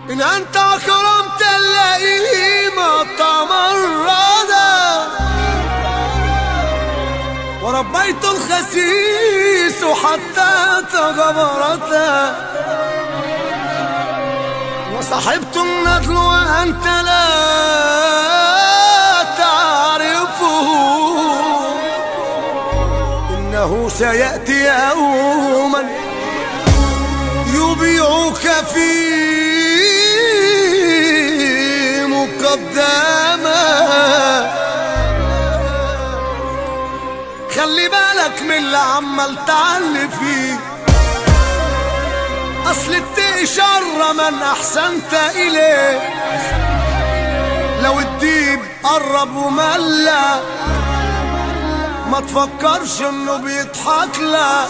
إن أنت أكرمت اللئيم تمردا وربيت الخسيس حتى تغبرتا وصحبت الندل وأنت لا تعرفه إنه سيأتي يوما يبيعك في مقدمة خلي بالك من اللي عمال تعلي فيه اصل اتقي شر من احسنت اليه لو الديب قرب وملى ما تفكرش انه بيضحك لك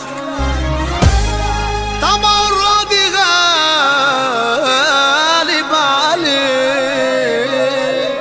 طبعا راضي غالب عليه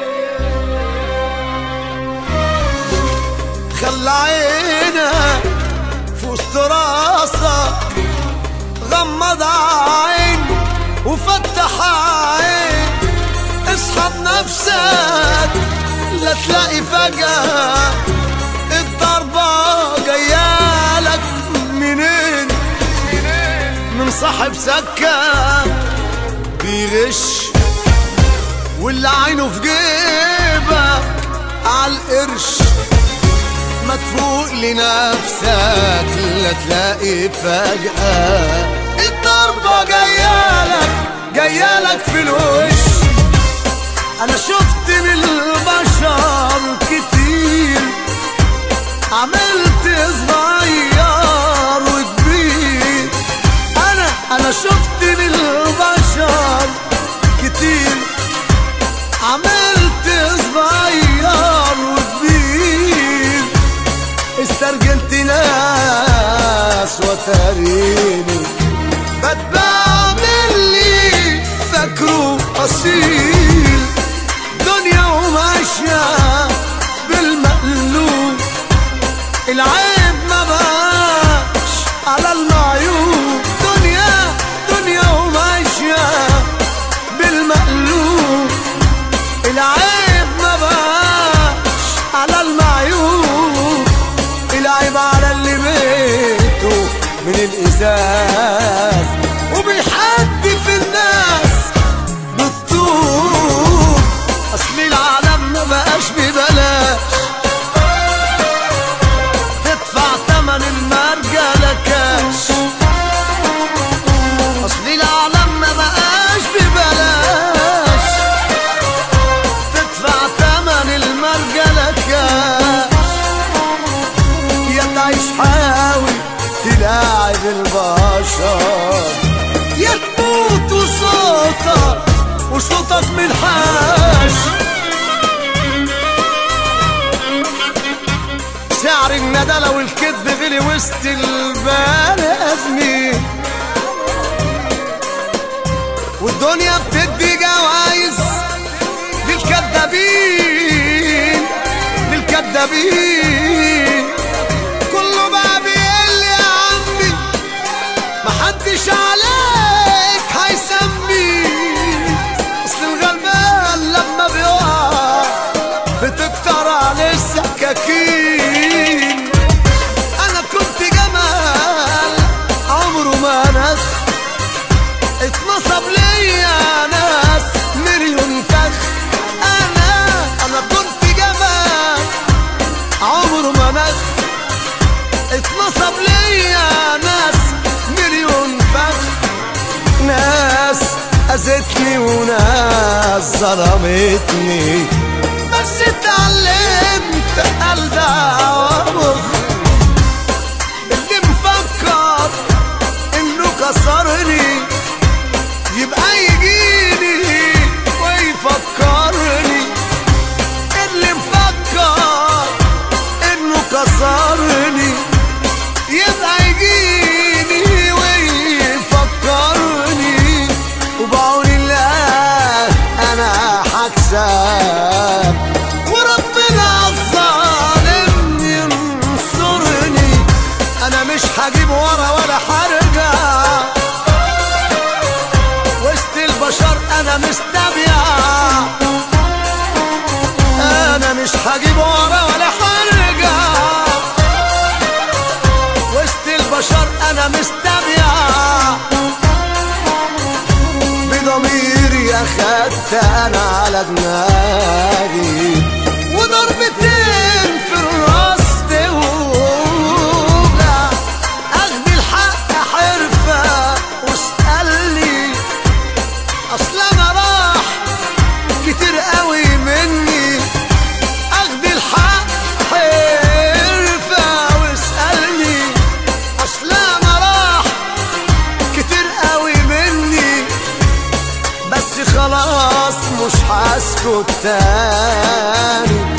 خلى عينك في وسط راسك غمض عين وفتح عين اصحى بنفسك لا تلاقي فجأة الضربة جايالك منين من صاحب سكة بيغش واللي عينه في جيبك عالقرش ما تفوق لنفسك لا تلاقي فجأة الضربة جايالك جايالك في الوش أنا شفت من البشر كتير عملت صغير وكبير أنا أنا شفت من البشر كتير عملت صغير وكبير استرجلت ناس وتريني بتباع من اللي فاكره اصيل دنيا وماشية بالمقلوب العيب ما بقاش على المعيوب دنيا دنيا وماشية بالمقلوب العيب ما بقاش على المعيوب العيب على اللي بيته من الإزاز وبيحدي في الناس بالطول أصل العالم ما بقاش ببلاش تدفع تمن المرجلة كاش أصل العالم ما بقاش ببلاش تدفع تمن المرجلة كاش يا تعيش حاول تلاعب البشر يا تموت وصوتك وصوتك من حاش سعر الندى لو الكذب غلي وسط البني ادمين والدنيا بتدي جوايز للكدابين للكدابين كله بقى بيقل يا عمي محدش عليك هيسمي اصل الغلبان لما بيقع بتكتر عليه السكاكين انا كنت جمال عمره ما نخ اتنصب ليا ناس مليون فخ انا انا كنت جمال عمره ما نخ اتنصب ليا ناس مليون فخ ناس اذتني وناس ظلمتني بس اتعلمت الدع وابخ اللي مفكر انه كسرني يبقى يجيني ويفكرني اللي مفكر انه كسرني يبقى يجيني ويفكرني وبعون الله انا هكسب الادب يا بضميري اخدت انا على دماغي وضربتين في الراس توجع اخد الحق حرفة واسألني اصل انا راح كتير قوي مني اخد الحق حرفة واسألني اصل انا راح كتير قوي مني بس خلاص مش هسكت تاني